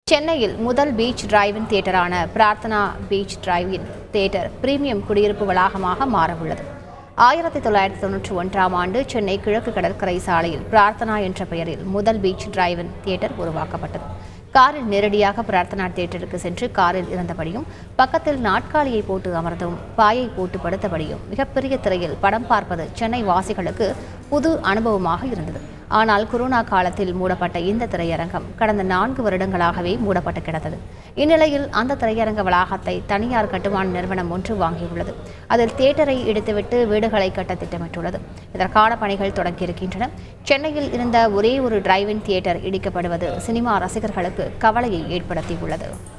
சென்னையில் முதல் beach drive in தியேட்டரான Prarthana beach drive in theatre premium குடியிருப்பு வளாகமாக மாறவுள்ளது ஆயிரத்தி தொள்ளாயிரத்தி தொன்னூற்றி ஒன்றாம் ஆண்டு சென்னை கிழக்கு கடற்கரை சாலையில் பிரார்த்தனா என்ற பெயரில் முதல் பீச் டிரைவின் தியேட்டர் உருவாக்கப்பட்டது காரில் நேரடியாக பிரார்த்தனா தியேட்டருக்கு சென்று காரில் இருந்தபடியும் பக்கத்தில் நாட்காலியை போட்டு அமர்ந்தும் பாயை போட்டு படுத்தபடியும் மிகப்பெரிய திரையில் படம் பார்ப்பது சென்னை வாசிகளுக்கு புது அனுபவமாக இருந்தது ஆனால் கொரோனா காலத்தில் மூடப்பட்ட இந்த திரையரங்கம் கடந்த நான்கு வருடங்களாகவே மூடப்பட்டு கிடந்தது இந்நிலையில் அந்த திரையரங்க வளாகத்தை தனியார் கட்டுமான நிறுவனம் ஒன்று வாங்கியுள்ளது அதில் தியேட்டரை இடித்துவிட்டு வீடுகளை கட்ட திட்டமிட்டுள்ளது இதற்கான பணிகள் தொடங்கியிருக்கின்றன சென்னையில் இருந்த ஒரே ஒரு டிரைவின் தியேட்டர் இடிக்கப்படுவது சினிமா ரசிகர்களுக்கு கவலையை ஏற்படுத்தியுள்ளது